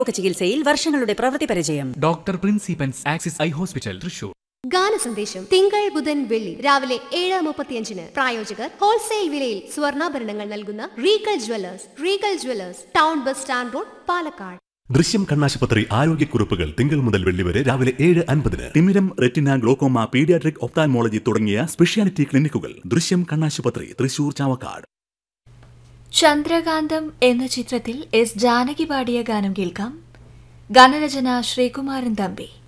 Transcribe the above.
ചികിത്സയിൽ വർഷങ്ങളുടെ പ്രവൃത്തി പരിചയം ഡോക്ടർ പ്രിൻസിപ്പൻസ് ആക്സിസ് ഐ ഹോസ്പിറ്റൽ തൃശൂർ ഗാന സന്ദേശം തിങ്കൾ ബുധൻ വെള്ളി രാവിലെ ഏഴ് മുപ്പത്തിയഞ്ചിന് പ്രായോജകർ ഹോൾസെയിൽ വിലയിൽ സ്വർണ്ണാഭരണങ്ങൾ നൽകുന്ന Regal jewellers Regal jewellers town bus stand road Palakkad ദൃശ്യം കണ്ണാശുപത്രി ആരോഗ്യക്കുറിപ്പുകൾ തിങ്കൾ മുതൽ വെള്ളി വരെ രാവിലെ ഏഴ് അൻപതിന് തിമിരം റെറ്റിന ഗ്ലോക്കോമ പീഡിയാട്രിക് ഒപ്താൻമോളജി തുടങ്ങിയ സ്പെഷ്യാലിറ്റി ക്ലിനിക്കുകൾ ദൃശ്യം കണ്ണാശുപത്രി തൃശൂർ ചാവക്കാട് ചന്ദ്രകാന്തം എന്ന ചിത്രത്തിൽ എസ് ജാനകി പാടിയ ഗാനം കേൾക്കാം ഗാനരചന ശ്രീകുമാരൻ തമ്പി